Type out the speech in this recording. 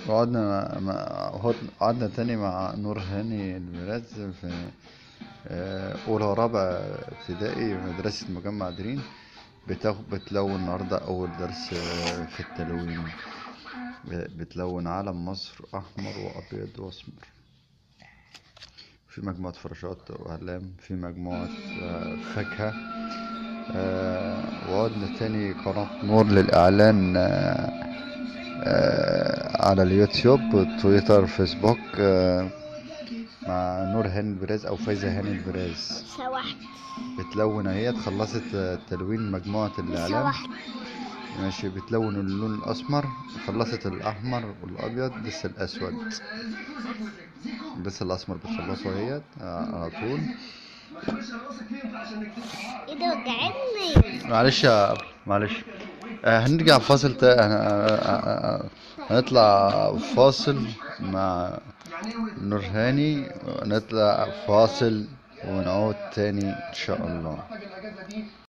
وقعدنا مع- مع قعدنا تاني مع نور هاني الميراث في آه، أولى رابعة ابتدائي مدرسة مجمع درين بتاخد بتلون النهاردة أول درس آه، في التلوين ب- بتلون علم مصر أحمر وأبيض وأسمر في مجموعة فراشات وأقلام في مجموعة آه، فاكهة آه، وقعدنا تاني قناة نور للإعلان آه، آه، على اليوتيوب تويتر فيسبوك آه، مع نور هاني البراز او فايزة هاني البراز سوحت بتلون اهي خلصت آه، تلوين مجموعة الاعلام سوحت ماشي بتلون اللون الاسمر خلصت الاحمر والابيض لسه الاسود لسه الاسمر بتخلصه اهيت آه، على طول ايه ده وجعتني معلش يا معلش آه، هنرجع فاصل تا... هن- آه، آه، آه، هنطلع فاصل مع نور هاني نطلع فاصل ونعود تاني ان شاء الله